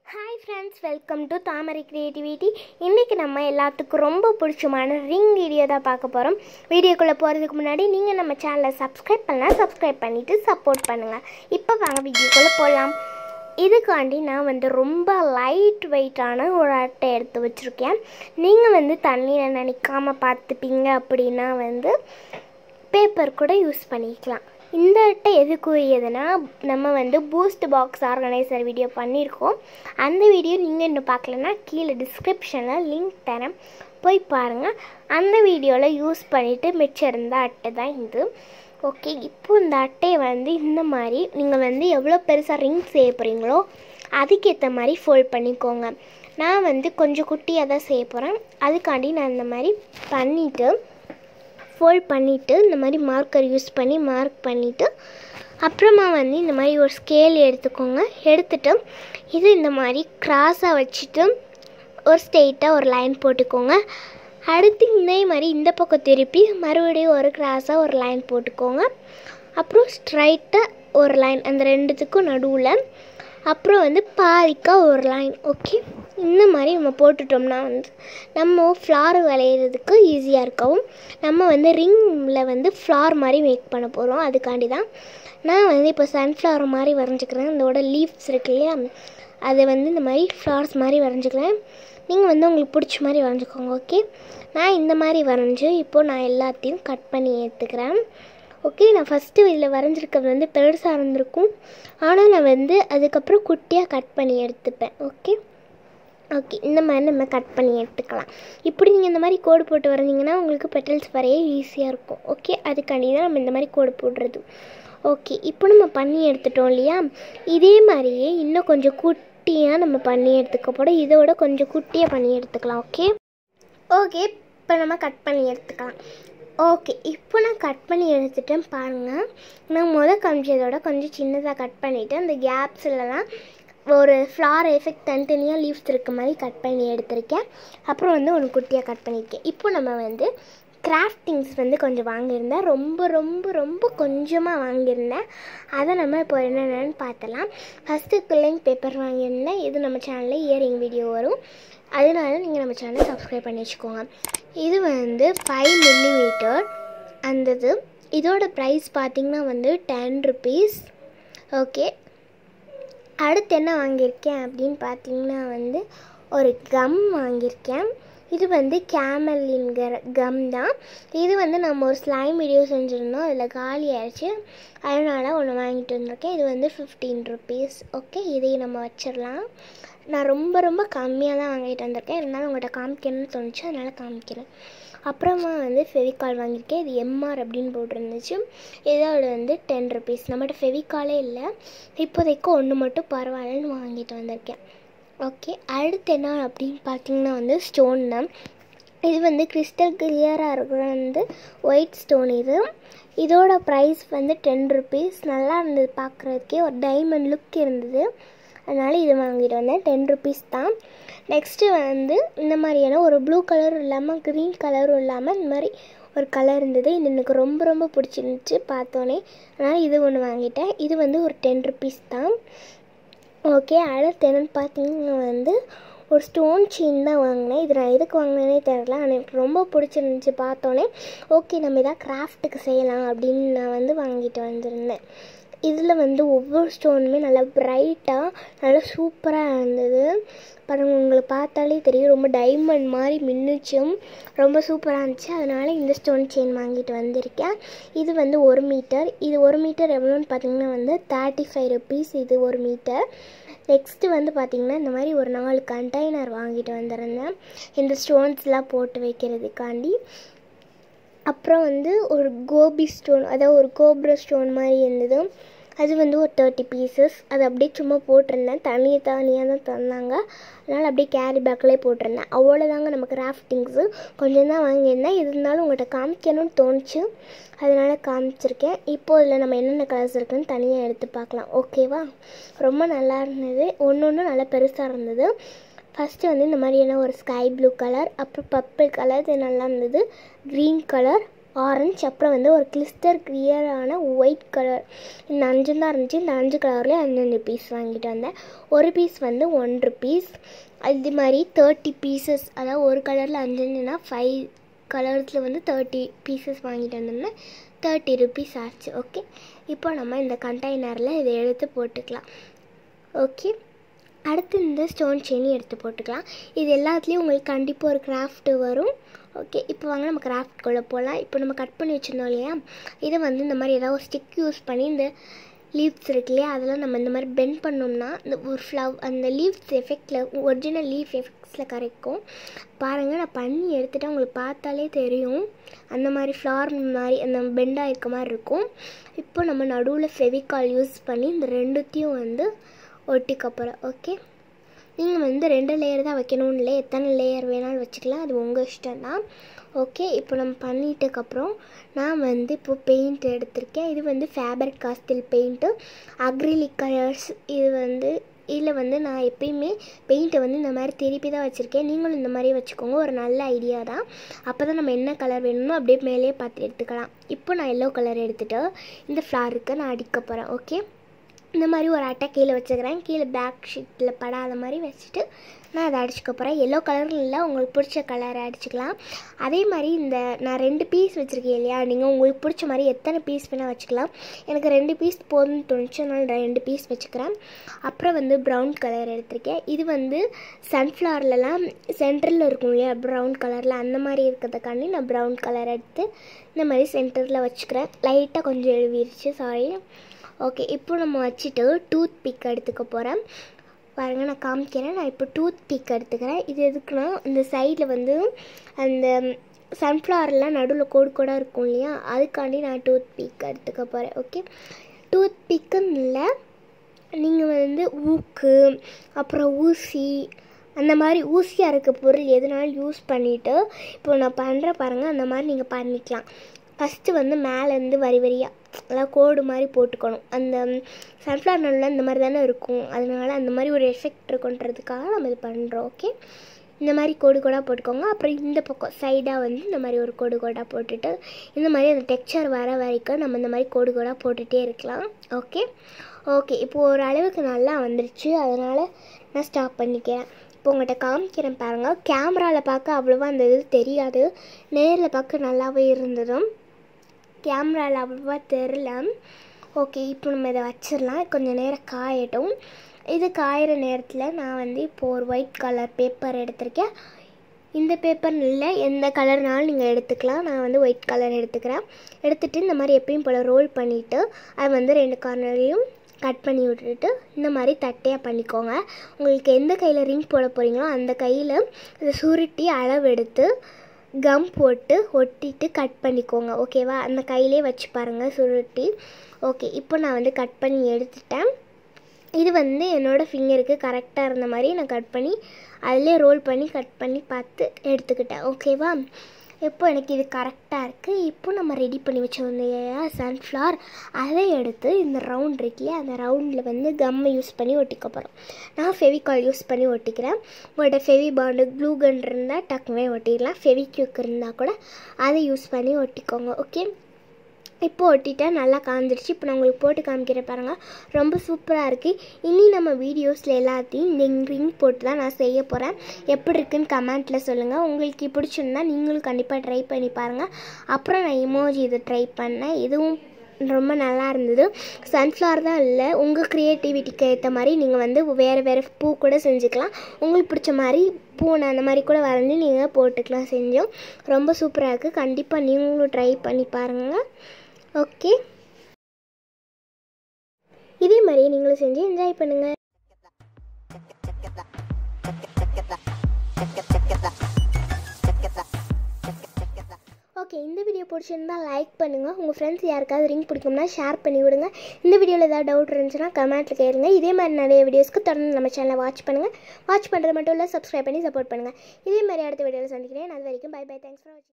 hi friends welcome to Thamarai creativity இன்றைக்கி நம்ம எல்லாத்துக்கும் ரொம்ப பிடிச்சமான ரிங் வீடியோ தான் பார்க்க போகிறோம் வீடியோக்குள்ளே போகிறதுக்கு முன்னாடி நீங்கள் நம்ம சேனலை சப்ஸ்கிரைப் பண்ணலாம் சப்ஸ்கிரைப் பண்ணிவிட்டு சப்போர்ட் பண்ணுங்கள் இப்போ வாங்க வீடியோக்குள்ளே போகலாம் இதுக்காண்டி நான் வந்து ரொம்ப லைட் வெயிட்டான ஒரு அட்டை எடுத்து வச்சுருக்கேன் நீங்கள் வந்து தண்ணியில் நினைக்காம பார்த்துப்பீங்க அப்படின்னா வந்து பேப்பர் கூட யூஸ் பண்ணிக்கலாம் இந்த அட்டை எதுக்குரியதுன்னா நம்ம வந்து பூஸ்ட் பாக்ஸ் ஆர்கனைசர் வீடியோ பண்ணியிருக்கோம் அந்த வீடியோ நீங்கள் இன்னும் பார்க்கலன்னா கீழே டிஸ்கிரிப்ஷனில் லிங்க் தரேன் போய் பாருங்கள் அந்த வீடியோவில் யூஸ் பண்ணிவிட்டு மிச்சம் இருந்த அட்டை தான் இது ஓகே இப்போ இந்த அட்டையை வந்து இந்த மாதிரி நீங்கள் வந்து எவ்வளோ பெருசாக ரிங் செய்ய போகிறீங்களோ அதுக்கேற்ற மாதிரி ஃபோல்ட் பண்ணிக்கோங்க நான் வந்து கொஞ்சம் குட்டியாக தான் செய்ய போகிறேன் அதுக்காண்டி நான் இந்த மாதிரி பண்ணிவிட்டு ஃபோல்ட் பண்ணிவிட்டு இந்த மாதிரி மார்க்கர் யூஸ் பண்ணி மார்க் பண்ணிவிட்டு அப்புறமா வந்து இந்த மாதிரி ஒரு ஸ்கேல் எடுத்துக்கோங்க எடுத்துட்டு இது இந்த மாதிரி க்ராஸாக வச்சுட்டு ஒரு ஸ்ட்ரெயிட்டாக ஒரு லைன் போட்டுக்கோங்க அடுத்து இதே மாதிரி இந்த பக்கம் திருப்பி மறுபடியும் ஒரு க்ராஸாக ஒரு லைன் போட்டுக்கோங்க அப்புறம் ஸ்ட்ரைட்டாக ஒரு லைன் அந்த ரெண்டுத்துக்கும் நடுவில் அப்புறம் வந்து பாதிக்காக ஒரு லைன் ஓகே இந்த மாதிரி நம்ம போட்டுட்டோம்னா வந்து நம்ம ஃப்ளார் விளையிறதுக்கு ஈஸியாக இருக்கவும் நம்ம வந்து ரிங்கில் வந்து ஃப்ளார் மாதிரி மேக் பண்ண போகிறோம் அதுக்காண்டி தான் நான் வந்து இப்போ சன்ஃப்ளவர் மாதிரி வரைஞ்சிக்கிறேன் அதோட லீவ்ஸ் இருக்கு இல்லையா அதை வந்து இந்த மாதிரி ஃப்ளார்ஸ் மாதிரி வரைஞ்சிக்கிறேன் நீங்கள் வந்து உங்களுக்கு பிடிச்ச மாதிரி வரைஞ்சிக்கோங்க ஓகே நான் இந்த மாதிரி வரைஞ்சி இப்போது நான் எல்லாத்தையும் கட் பண்ணி எடுத்துக்கிறேன் ஓகே நான் ஃபஸ்ட்டு இதில் வரைஞ்சிருக்கிறது வந்து பெருசாக இருந்திருக்கும் ஆனால் நான் வந்து அதுக்கப்புறம் குட்டியாக கட் பண்ணி எடுத்துப்பேன் ஓகே ஓகே இந்த மாதிரி நம்ம கட் பண்ணி எடுத்துக்கலாம் இப்படி நீங்கள் இந்த மாதிரி கோடு போட்டு வரைஞ்சிங்கன்னா உங்களுக்கு பெட்டல்ஸ் வரைய ஈஸியாக இருக்கும் ஓகே அதுக்காண்டி தான் நம்ம இந்த மாதிரி கோடு போடுறது ஓகே இப்போ நம்ம பண்ணி எடுத்துட்டோம் இல்லையா இதே மாதிரியே இன்னும் கொஞ்சம் குட்டியாக நம்ம பண்ணி எடுத்துக்க போகிறோம் இதோட கொஞ்சம் குட்டியாக பண்ணி எடுத்துக்கலாம் ஓகே ஓகே இப்போ நம்ம கட் பண்ணி எடுத்துக்கலாம் ஓகே இப்போ நான் கட் பண்ணி எடுத்துட்டேன் பாருங்கள் நான் முதல் காமிச்சதோட கொஞ்சம் சின்னதாக கட் பண்ணிவிட்டு அந்த கேப்ஸ்லலாம் ஒரு ஃப்ளார் எஃபெக்ட் தனித்தனியாக லீவ்ஸ் இருக்க மாதிரி கட் பண்ணி எடுத்திருக்கேன் அப்புறம் வந்து ஒன்று குட்டியாக கட் பண்ணியிருக்கேன் இப்போ நம்ம வந்து கிராஃப்ட் திங்ஸ் வந்து கொஞ்சம் வாங்கியிருந்தேன் ரொம்ப ரொம்ப ரொம்ப கொஞ்சமாக வாங்கியிருந்தேன் அதை நம்ம இப்போ என்னென்னு பார்த்தலாம் ஃபஸ்ட்டு கில்லிங் பேப்பர் வாங்கியிருந்தேன் இது நம்ம சேனலில் இயரிங் வீடியோ வரும் அதனால நீங்கள் நம்ம சேனலை சப்ஸ்கிரைப் பண்ணி வச்சுக்கோங்க இது வந்து ஃபைவ் மில்லிமீட்டர் அந்தது இதோட ப்ரைஸ் பார்த்திங்கன்னா வந்து டென் ருபீஸ் ஓகே அடுத்து என்ன வாங்கியிருக்கேன் அப்படின்னு பார்த்தீங்கன்னா வந்து ஒரு கம் வாங்கியிருக்கேன் இது வந்து கேமலின்கிற கம் தான் இது வந்து நம்ம ஒரு ஸ்லைம் வீடியோ செஞ்சுருந்தோம் அதில் காலி ஆயிடுச்சு அதனால் ஒன்று வாங்கிட்டு வந்திருக்கேன் இது வந்து ஃபிஃப்டீன் ருபீஸ் ஓகே இதையும் நம்ம வச்சிடலாம் நான் ரொம்ப ரொம்ப கம்மியாக தான் வாங்கிட்டு வந்திருக்கேன் இருந்தாலும் உங்கள்கிட்ட காமிக்கணும்னு தோணுச்சு அதனால் காமிக்கிறேன் அப்புறமா வந்து ஃபெவிகால் வாங்கியிருக்கேன் இது எம்ஆர் அப்படின்னு போட்டிருந்துச்சு இதோட வந்து டென் ருபீஸ் நம்மகிட்ட ஃபெவிகாலே இல்லை இப்போதைக்கு ஒன்று மட்டும் பரவாயில்லன்னு வாங்கிட்டு வந்திருக்கேன் ஓகே அடுத்து என்ன அப்படின்னு பார்த்தீங்கன்னா வந்து ஸ்டோன் தான் இது வந்து கிறிஸ்டல் கிளியராக இருக்கிற வந்து ஒயிட் ஸ்டோன் இது இதோட ப்ரைஸ் வந்து டென் ருபீஸ் நல்லா இருந்தது பார்க்குறதுக்கே ஒரு டைமண்ட் லுக் இருந்தது அதனால் இது வாங்கிட்டு வந்தேன் டென் ருபீஸ் தான் நெக்ஸ்ட்டு வந்து இந்த மாதிரியான ஒரு ப்ளூ கலரும் இல்லாமல் க்ரீன் கலரும் இல்லாமல் இந்த மாதிரி ஒரு கலர் இருந்தது இது எனக்கு ரொம்ப ரொம்ப பிடிச்சிருந்துச்சு பார்த்தோன்னே அதனால் இது ஒன்று வாங்கிட்டேன் இது வந்து ஒரு டென் ருபீஸ் தான் ஓகே அடுத்து என்னென்னு பார்த்தீங்கன்னா வந்து ஒரு ஸ்டோன் செயின் தான் வாங்கினேன் இது நான் எதுக்கு வாங்கினேனே தெரில ஆனால் எனக்கு ரொம்ப பிடிச்சிருந்துச்சி பார்த்தோன்னே ஓகே நம்ம இதாக கிராஃப்ட்டுக்கு செய்யலாம் அப்படின்னு நான் வந்து வாங்கிட்டு வந்திருந்தேன் இதில் வந்து ஒவ்வொரு ஸ்டோனுமே நல்லா ப்ரைட்டாக நல்லா சூப்பராக இருந்தது பாருங்க உங்களுக்கு பார்த்தாலே தெரியும் ரொம்ப டைமண்ட் மாதிரி மின்னுச்சும் ரொம்ப சூப்பராக இருந்துச்சு அதனால் இந்த ஸ்டோன் செயின் வாங்கிட்டு வந்திருக்கேன் இது வந்து ஒரு மீட்டர் இது ஒரு மீட்டர் எவ்வளோன்னு பார்த்தீங்கன்னா வந்து தேர்ட்டி ஃபைவ் ருபீஸ் இது ஒரு மீட்டர் நெக்ஸ்ட்டு வந்து பார்த்திங்கன்னா இந்த மாதிரி ஒரு நாலு கண்டெய்னர் வாங்கிட்டு வந்திருந்தேன் இந்த ஸ்டோன்ஸ்லாம் போட்டு வைக்கிறதுக்காண்டி அப்புறம் வந்து ஒரு கோபி ஸ்டோன் அதாவது ஒரு கோப்ரா ஸ்டோன் மாதிரி இருந்தது அது வந்து ஒரு தேர்ட்டி பீசஸ் அது அப்படியே சும்மா போட்டிருந்தேன் தனியாக தனியாக தான் தந்தாங்க அதனால் அப்படியே கேரி பேக்லேயே போட்டிருந்தேன் அவ்வளோதாங்க நம்ம கிராஃப்டிங்ஸு கொஞ்சம் தான் வாங்கியிருந்தேன் இருந்தாலும் உங்கள்கிட்ட காமிக்கணும்னு தோணுச்சு அதனால் காமிச்சிருக்கேன் இப்போ இதில் நம்ம என்னென்ன கலர்ஸ் இருக்குன்னு தனியாக எடுத்து பார்க்கலாம் ஓகேவா ரொம்ப நல்லா இருந்தது ஒன்று ஒன்று நல்லா பெருசாக இருந்தது ஃபஸ்ட்டு வந்து இந்த மாதிரியான ஒரு ஸ்கை ப்ளூ கலர் அப்புறம் பர்பிள் கலர் இது நல்லா இருந்தது க்ரீன் கலர் ஆரஞ்சு அப்புறம் வந்து ஒரு கிளிஸ்டர் கிளியரான ஒயிட் கலர் இந்த அஞ்சு தான் இருந்துச்சு இந்த அஞ்சு கலர்லேயே அஞ்சஞ்சு பீஸ் வாங்கிட்டு வந்தேன் ஒரு பீஸ் வந்து ஒன் ருபீஸ் இது மாதிரி தேர்ட்டி பீசஸ் அதாவது ஒரு கலரில் அஞ்சஞ்சுனா ஃபைவ் கலர்ஸில் வந்து தேர்ட்டி பீசஸ் வாங்கிட்டு வந்தோம்னா தேர்ட்டி ருபீஸ் ஆச்சு ஓகே இப்போ நம்ம இந்த கண்டெய்னரில் இதை எடுத்து போட்டுக்கலாம் ஓகே அடுத்து இந்த ஸ்டோன் செயினி எடுத்து போட்டுக்கலாம் இது எல்லாத்துலேயும் உங்களுக்கு கண்டிப்பாக ஒரு கிராஃப்ட் வரும் ஓகே இப்போ வாங்க நம்ம கிராஃப்ட்குள்ளே போகலாம் இப்போ நம்ம கட் பண்ணி வச்சுருந்தோம் இல்லையா இதை வந்து இந்த மாதிரி ஏதாவது ஒரு ஸ்டிக் யூஸ் பண்ணி இந்த லீவ்ஸ் இருக்கு இல்லையா அதெல்லாம் நம்ம இந்த மாதிரி பெண்ட் பண்ணோம்னா இந்த ஒரு ஃப்ளவ் அந்த லீவ்ஸ் எஃபெக்டில் ஒரிஜினல் லீஃப் எஃபெக்ட்ஸில் கரைக்கும் பாருங்கள் நான் பண்ணி எடுத்துகிட்டு உங்களுக்கு பார்த்தாலே தெரியும் அந்த மாதிரி ஃப்ளார் மாதிரி அந்த பெண்டாக இருக்க மாதிரி இருக்கும் இப்போ நம்ம நடுவில் ஃபெவிகால் யூஸ் பண்ணி இந்த ரெண்டுத்தையும் வந்து ஒட்டிக்க போகிறோம் ஓகே நீங்கள் வந்து ரெண்டு லேயர் தான் வைக்கணும்னு இல்லை எத்தனை லேயர் வேணாலும் வச்சுக்கலாம் அது உங்கள் இஷ்டம் தான் ஓகே இப்போ நம்ம பண்ணிட்டதுக்கப்புறம் நான் வந்து இப்போ பெயிண்ட் எடுத்திருக்கேன் இது வந்து ஃபேபரிக் காஸ்டில் பெயிண்ட்டு அக்ரிலிக் கலர்ஸ் இது வந்து இதில் வந்து நான் எப்பயுமே பெயிண்ட்டை வந்து இந்த மாதிரி திருப்பி தான் வச்சுருக்கேன் நீங்களும் இந்த மாதிரி வச்சுக்கோங்க ஒரு நல்ல ஐடியா தான் அப்போ தான் நம்ம என்ன கலர் வேணுமோ அப்படியே மேலேயே பார்த்து எடுத்துக்கலாம் இப்போ நான் எல்லோ கலர் எடுத்துகிட்டு இந்த ஃப்ளாருக்கு நான் அடிக்க போகிறேன் ஓகே இந்த மாதிரி ஒரு அட்டை கீழே வச்சுக்கிறேன் கீழே பேக் ஷீட்டில் படாத மாதிரி வச்சுட்டு நான் அதை அடிச்சுக்க போகிறேன் எல்லோ கலரில் இல்லை உங்களுக்கு பிடிச்ச கலரை அடிச்சுக்கலாம் அதே மாதிரி இந்த நான் ரெண்டு பீஸ் வச்சுருக்கேன் இல்லையா நீங்கள் உங்களுக்கு பிடிச்ச மாதிரி எத்தனை பீஸ் வேணால் வச்சுக்கலாம் எனக்கு ரெண்டு பீஸ் போதும்னு தோணுச்சு அதனால் நான் ரெண்டு பீஸ் வச்சுக்கிறேன் அப்புறம் வந்து ப்ரௌன் கலர் எடுத்திருக்கேன் இது வந்து சன்ஃப்ளவர்லலாம் சென்டரில் இருக்கும் இல்லையா ப்ரௌன் கலரில் அந்த மாதிரி இருக்கிறதுக்காண்டி நான் ப்ரௌன் கலர் எடுத்து இந்த மாதிரி சென்டரில் வச்சுக்கிறேன் லைட்டாக கொஞ்சம் எழுவிருச்சு சாரி ஓகே இப்போ நம்ம வச்சுட்டு டூத் பிக் எடுத்துக்க போகிறேன் பாருங்கள் நான் காமிக்கிறேன் நான் இப்போ டூத் பிக் எடுத்துக்கிறேன் இது எதுக்குன்னா இந்த சைடில் வந்து அந்த சன்ஃப்ளவர்லாம் நடுவில் கோடு கோடாக இருக்கும் இல்லையா அதுக்காண்டி நான் டூத் பிக் எடுத்துக்க போகிறேன் ஓகே டூத் பிக்குன்னு இல்லை நீங்கள் வந்து ஊக்கு அப்புறம் ஊசி அந்த மாதிரி ஊசியாக இருக்க பொருள் எதுனாலும் யூஸ் பண்ணிவிட்டு இப்போ நான் பண்ணுற பாருங்கள் அந்த மாதிரி நீங்கள் பண்ணிக்கலாம் ஃபஸ்ட்டு வந்து மேலேருந்து வரி வரியாக அதாவது கோடு மாதிரி போட்டுக்கணும் அந்த சன்ஃப்ளவர் நடுவில் இந்த மாதிரி தானே இருக்கும் அதனால அந்த மாதிரி ஒரு எஃபெக்ட் இருக்குன்றதுக்காக நம்ம இது பண்ணுறோம் ஓகே இந்த மாதிரி கோடு கோடாக போட்டுக்கோங்க அப்புறம் இந்த பக்கம் சைடாக வந்து இந்த மாதிரி ஒரு கோடு கோடாக போட்டுட்டு இந்த மாதிரி அந்த டெக்ஸ்சர் வர வரைக்கும் நம்ம இந்த மாதிரி கோடு கோடாக போட்டுகிட்டே இருக்கலாம் ஓகே ஓகே இப்போது ஒரு அளவுக்கு நல்லா வந்துருச்சு அதனால் நான் ஸ்டாப் பண்ணிக்கிறேன் இப்போ உங்கள்கிட்ட காமிக்கிறேன் பாருங்கள் கேமராவில் பார்க்க அவ்வளோவா அந்த இது தெரியாது நேரில் பார்க்க நல்லாவே இருந்ததும் கேமராவில் அவ்வளோவா தெரில ஓகே இப்போ நம்ம இதை வச்சிடலாம் கொஞ்சம் நேரம் காயட்டும் இது காயிற நேரத்தில் நான் வந்து இப்போது ஒரு ஒயிட் கலர் பேப்பர் எடுத்திருக்கேன் இந்த பேப்பர் இல்லை எந்த கலர்னாலும் நீங்கள் எடுத்துக்கலாம் நான் வந்து ஒயிட் கலர் எடுத்துக்கிறேன் எடுத்துகிட்டு இந்த மாதிரி எப்பயும் போல் ரோல் பண்ணிவிட்டு அது வந்து ரெண்டு கார்னரையும் கட் பண்ணி விட்டுட்டு இந்த மாதிரி தட்டையாக பண்ணிக்கோங்க உங்களுக்கு எந்த கையில் ரிங் போட போகிறீங்களோ அந்த கையில் இதை சுருட்டி அளவு எடுத்து கம் போட்டு ஒட்டிட்டு கட் பண்ணிக்கோங்க ஓகேவா அந்த கையிலே வச்சு பாருங்கள் சுருட்டி ஓகே இப்போ நான் வந்து கட் பண்ணி எடுத்துட்டேன் இது வந்து என்னோடய ஃபிங்கருக்கு கரெக்டாக இருந்த மாதிரி நான் கட் பண்ணி அதிலே ரோல் பண்ணி கட் பண்ணி பார்த்து எடுத்துக்கிட்டேன் ஓகேவா இப்போ எனக்கு இது கரெக்டாக இருக்குது இப்போ நம்ம ரெடி பண்ணி வச்சிருந்தோம் இல்லையா சன்ஃப்ளவர் அதை எடுத்து இந்த ரவுண்ட் இருக்குல்லையா அந்த ரவுண்டில் வந்து கம்மை யூஸ் பண்ணி ஒட்டிக்க போகிறோம் நான் ஃபெவிகால் யூஸ் பண்ணி ஒட்டிக்கிறேன் உங்கள்கிட்ட ஃபெவி பாண்டு க்ளூ கன் இருந்தால் டக்குவே ஒட்டிடலாம் ஃபெவிக்யூக் இருந்தால் கூட அதை யூஸ் பண்ணி ஒட்டிக்கோங்க ஓகே இப்போ ஒட்டிட்டேன் நல்லா காஞ்சிருச்சு இப்போ நான் உங்களுக்கு போட்டு காமிக்கிறேன் பாருங்கள் ரொம்ப சூப்பராக இருக்குது இனி நம்ம வீடியோஸில் எல்லாத்தையும் இந்த ரிங் போட்டு தான் நான் செய்ய போகிறேன் எப்படி இருக்குன்னு கமெண்ட்டில் சொல்லுங்கள் உங்களுக்கு பிடிச்சிருந்தா நீங்களும் கண்டிப்பாக ட்ரை பண்ணி பாருங்கள் அப்புறம் நான் இமோஜி இதை ட்ரை பண்ணேன் இதுவும் ரொம்ப நல்லா இருந்தது சன்ஃப்ளவர் தான் இல்லை உங்கள் க்ரியேட்டிவிட்டிக்கு ஏற்ற மாதிரி நீங்கள் வந்து வேறு வேறு பூ கூட செஞ்சுக்கலாம் உங்களுக்கு பிடிச்ச மாதிரி பூனை அந்த மாதிரி கூட வரைஞ்சி நீங்கள் போட்டுக்கலாம் செஞ்சோம் ரொம்ப சூப்பராக இருக்குது கண்டிப்பாக நீங்களும் ட்ரை பண்ணி பாருங்கள் ஓகே இதே மாதிரி நீங்களும் செஞ்சு என்ஜாய் பண்ணுங்கள் ஓகே இந்த வீடியோ பிடிச்சிருந்தா லைக் பண்ணுங்கள் உங்கள் ஃப்ரெண்ட்ஸ் யாருக்காவது ரிங் பிடிக்கும்னா ஷேர் பண்ணி விடுங்க இந்த வீடியோவில் ஏதாவது டவுட் இருந்துச்சுன்னா கமெண்ட்டில் கேளுங்க இதே மாதிரி நிறைய வீடியோஸ்க்கு தொடர்ந்து நம்ம சேனலை வாட்ச் பண்ணுங்கள் வாட்ச் பண்ணுறது மட்டும் இல்லை சப்ஸ்கிரைப் பண்ணி சப்போர்ட் பண்ணுங்கள் இதே மாதிரி அடுத்த வீடியோவில் சந்திக்கிறேன் அது வரைக்கும் பை பை தேங்க்ஸ் ஃபார் வாட்சிங்